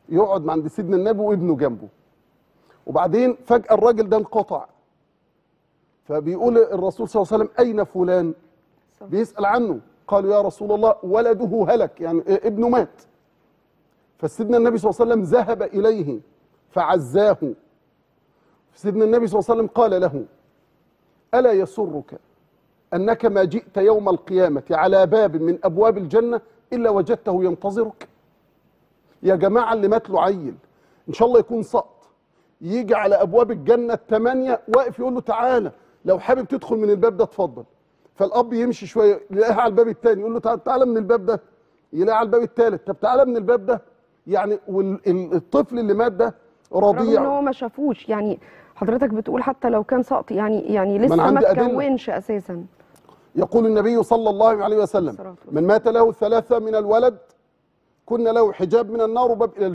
يقعد عند سيدنا النبي وابنه جنبه وبعدين فجاه الراجل ده انقطع فبيقول الرسول صلى الله عليه وسلم اين فلان بيسال عنه قالوا يا رسول الله ولده هلك يعني ابنه مات فسيدنا النبي صلى الله عليه وسلم ذهب اليه فعزاه سيدنا النبي صلى الله عليه وسلم قال له الا يسرك انك ما جئت يوم القيامه على باب من ابواب الجنه الا وجدته ينتظرك يا جماعه اللي مات له عيل ان شاء الله يكون سقط يجي على ابواب الجنه الثمانيه واقف يقول له تعالى لو حابب تدخل من الباب ده اتفضل فالاب يمشي شويه يلاقيها على الباب الثاني يقول له تعالى, تعالى من الباب ده يلاقيها على الباب الثالث طب تعالى من الباب ده يعني والطفل اللي مات ده رغم ان رضيع هو ما شافوش يعني حضرتك بتقول حتى لو كان سقط يعني يعني ما لسه أنا ما عندي أدلة. اتكونش اساسا يقول النبي صلى الله عليه وسلم الصلاة والسلام. من مات له ثلاثة من الولد كن له حجاب من النار وباب إلى